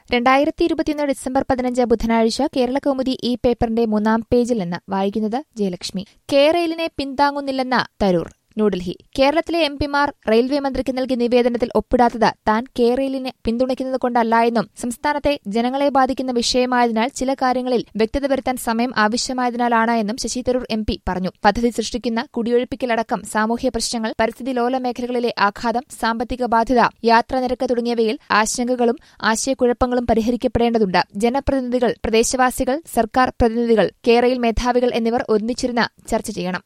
രണ്ടായിരത്തി ഇരുപത്തിയൊന്ന് ഡിസംബർ പതിനഞ്ച് ബുധനാഴ്ച കേരള കൗമുദി ഈ പേപ്പറിന്റെ മൂന്നാം പേജിൽ നിന്ന് വായിക്കുന്നത് ജയലക്ഷ്മി കേരളിനെ പിന്താങ്ങുന്നില്ലെന്ന തരൂർ ന്യൂഡൽഹി കേരളത്തിലെ എം പിമാർ റെയിൽവേ മന്ത്രിക്ക് നൽകിയ നിവേദനത്തിൽ ഒപ്പിടാത്തത് താൻ കേരളിനെ പിന്തുണയ്ക്കുന്നത് കൊണ്ടല്ല എന്നും സംസ്ഥാനത്തെ ജനങ്ങളെ ബാധിക്കുന്ന വിഷയമായതിനാൽ ചില കാര്യങ്ങളിൽ വ്യക്തത വരുത്താൻ സമയം ആവശ്യമായതിനാലാണ് എന്നും ശശി തരൂർ എം പി പറഞ്ഞു പദ്ധതി സൃഷ്ടിക്കുന്ന കുടിയൊഴിപ്പിക്കലടക്കം സാമൂഹ്യ പ്രശ്നങ്ങൾ പരിസ്ഥിതി ലോല മേഖലകളിലെ ആഘാതം സാമ്പത്തിക ബാധ്യത യാത്രാ നിരക്ക് തുടങ്ങിയവയിൽ ആശങ്കകളും ആശയക്കുഴപ്പങ്ങളും പരിഹരിക്കപ്പെടേണ്ടതുണ്ട് ജനപ്രതിനിധികൾ പ്രദേശവാസികൾ സർക്കാർ പ്രതിനിധികൾ കേരയിൽ മേധാവികൾ എന്നിവർ ഒന്നിച്ചിരുന്ന് ചർച്ച ചെയ്യണം